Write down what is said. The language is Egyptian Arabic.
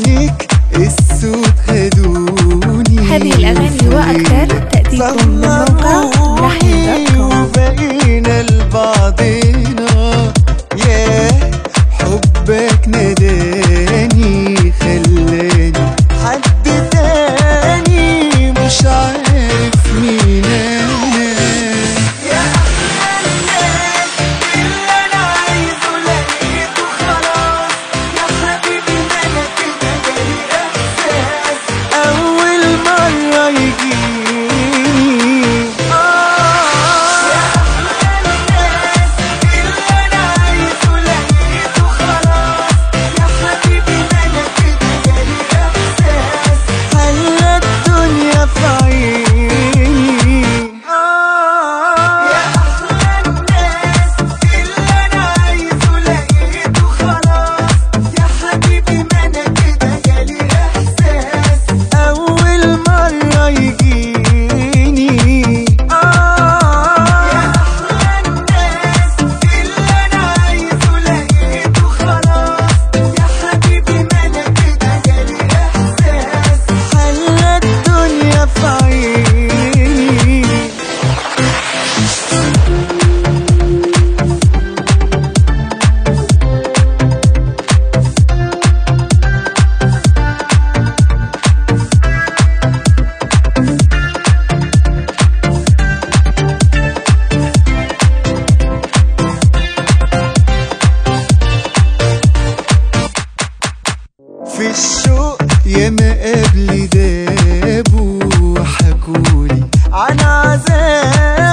عينيك السود خدوني هذه الأغاني وأكثر تأتيكم من موقع لحن دوت كوم وبقينا لبعضنا ياه حبك ناداني خلاني حد تاني مش عارف مين انا يا احلى الناس اللي انا عايزه لقيته خلاص يا حبيبي انا كده جالي احساس اول مره يجيني آه يا احلى الناس اللي انا عايزه لقيته خلاص يا حبيبي انا كده جالي احساس خلى الدنيا في عيني آه يا احلى الناس اللي انا عايزه لقيته خلاص يا حبيبي ما انا كده جالي احساس اول مره يجيني اه يا احلى الناس اللي انا عايزه لقيته خلاص يا حبيبي ما انا كده جالي احساس خلى الدنيا في عيني في الشوق ياما قبلي دابوا وحكولي عن عذاب